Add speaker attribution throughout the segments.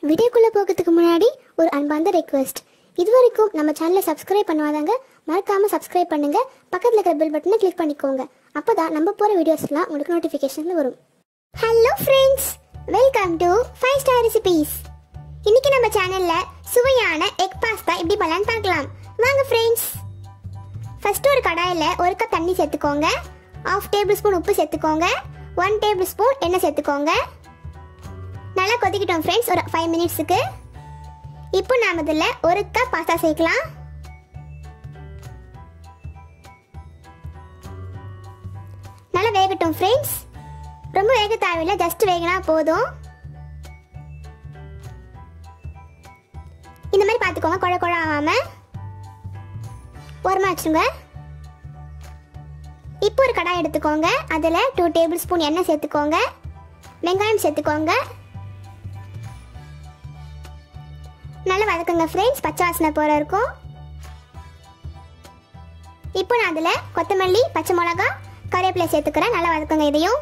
Speaker 1: வீடியோக்குள்ளே போகிறதுக்கு முன்னாடி ஒரு அன்பார்ந்த ரெக்வெஸ்ட் இது வரைக்கும் நம்ம சேனலை சப்ஸ்கிரைப் பண்ணாதாங்க மறக்காமல் சப்ஸ்கிரைப் பண்ணுங்க பக்கத்தில் இருக்கிற பெல் பட்டனை கிளிக் பண்ணிக்கோங்க அப்போ தான் நம்ம போகிற வீடியோஸ்லாம் உங்களுக்கு நோட்டிஃபிகேஷனில் வரும் hello friends welcome to five star recipes இன்னைக்கு நம்ம சேனலில் சுவையான எக் பாஸ்தா எப்படி பண்ணலான்னு பார்க்கலாம் வாங்க ஃப்ரெண்ட்ஸ் ஃபர்ஸ்ட் ஒரு கடாயில் ஒரு கப் தண்ணி சேர்த்துக்கோங்க ஆஃப் டேபிள் ஸ்பூன் உப்பு சேர்த்துக்கோங்க ஒன் டேபிள் ஸ்பூன் எண்ணெய் சேர்த்துக்கோங்க நல்லா கொதிக்கிட்டோம் ஃப்ரெண்ட்ஸ் ஒரு ஃபைவ் மினிட்ஸுக்கு இப்போ நாம் இதில் ஒரு கப் பாஸ்தா சேர்க்கலாம் நல்லா வேகட்டும் ஃப்ரெண்ட்ஸ் ரொம்ப வேக தேவையில்லை ஜஸ்ட் வேகினா போதும் இந்த மாதிரி பார்த்துக்கோங்க குழ குழ ஆகாமல் ஓரமாக வச்சுருங்க இப்போ ஒரு கடாய் எடுத்துக்கோங்க அதில் டூ டேபிள் ஸ்பூன் எண்ணெய் சேர்த்துக்கோங்க வெங்காயம் சேர்த்துக்கோங்க நல்லா வதக்குங்க ஃப்ரெண்ட்ஸ் பச்சை வாசனை போகிற இருக்கும் இப்போ நான் அதில் கொத்தமல்லி பச்சை மிளகா கருவேப்பிலை சேர்த்துக்கிறேன் நல்லா வதக்குங்க இதையும்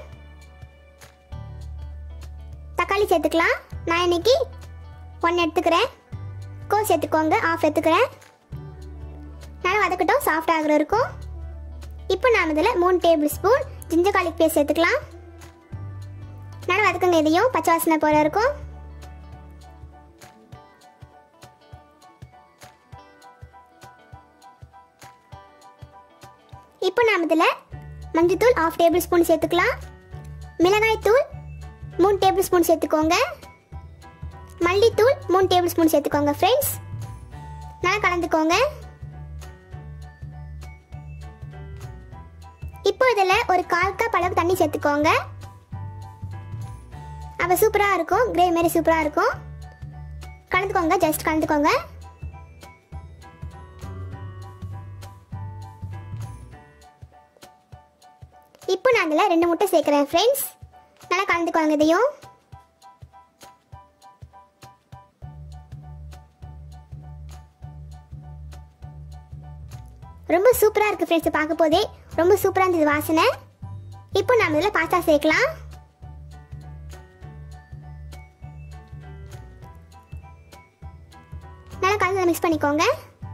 Speaker 1: தக்காளி சேர்த்துக்கலாம் நான் இன்னைக்கு ஒன்று எடுத்துக்கிறேன் கோஸ் சேர்த்துக்கோங்க ஆஃப் எடுத்துக்கிறேன் நல்லா வதக்கட்டும் சாஃப்ட் ஆகிற இருக்கும் இப்போ நாம் இதில் மூணு table spoon ginger garlic paste சேர்த்துக்கலாம் நல்லா வதக்குங்க இதையும் பச்சை வாசனை போகிற இருக்கும் இப்போ நாம் இதில் மஞ்சத்தூள் ஆஃப் டேபிள் ஸ்பூன் சேர்த்துக்கலாம் மிளகாய் தூள் மூணு டேபிள் ஸ்பூன் சேர்த்துக்கோங்க மல்லித்தூள் மூணு டேபிள் ஸ்பூன் சேர்த்துக்கோங்க ஃப்ரெண்ட்ஸ் நல்லா கலந்துக்கோங்க இப்போ இதில் ஒரு கால் கப் அளவு தண்ணி சேர்த்துக்கோங்க அப்போ சூப்பராக இருக்கும் கிரேவி மாரி சூப்பராக இருக்கும் கலந்துக்கோங்க ஜஸ்ட் கலந்துக்கோங்க இப்போ நான் அதில் ரெண்டு முட்டை சேர்க்குறேன் ஃப்ரெண்ட்ஸ் நல்லா கலந்துக்கோங்க இதையும் ரொம்ப சூப்பராக இருக்குது ஃப்ரெண்ட்ஸ் பார்க்க போதே ரொம்ப சூப்பராக இருந்தது வாசனை இப்போ நம்ம இதில் பாஸ்தா சேர்க்கலாம் நல்லா கலந்து மிக்ஸ் பண்ணிக்கோங்க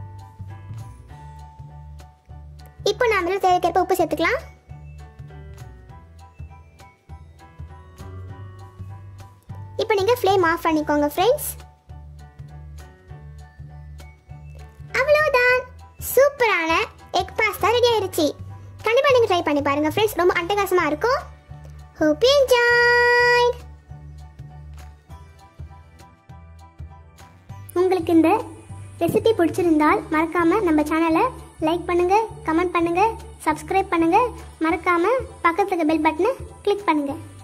Speaker 1: இப்போ நாம இதில் தேவைக்கேற்ப உப்பு சேர்த்துக்கலாம் இப்போ நீங்கள் ஃப்ளேம் ஆஃப் பண்ணிக்கோங்க ஃப்ரெண்ட்ஸ் அவ்வளோதான் சூப்பரான எக் பாஸ்தா ரெடி ஆயிருச்சு கண்டிப்பாக நீங்கள் ட்ரை பண்ணி பாருங்கள் ஃப்ரெண்ட்ஸ் ரொம்ப அட்டகாசமாக இருக்கும் ஹோப் யூ என்ஜாய் உங்களுக்கு இந்த ரெசிபி பிடிச்சிருந்தால் மறக்காமல் நம்ம சேனலை லைக் பண்ணுங்கள் கமெண்ட் பண்ணுங்கள் சப்ஸ்கிரைப் பண்ணுங்கள் மறக்காமல் பக்கத்தில் இருக்க பெல் பட்டனை கிளிக் பண்ணுங்கள்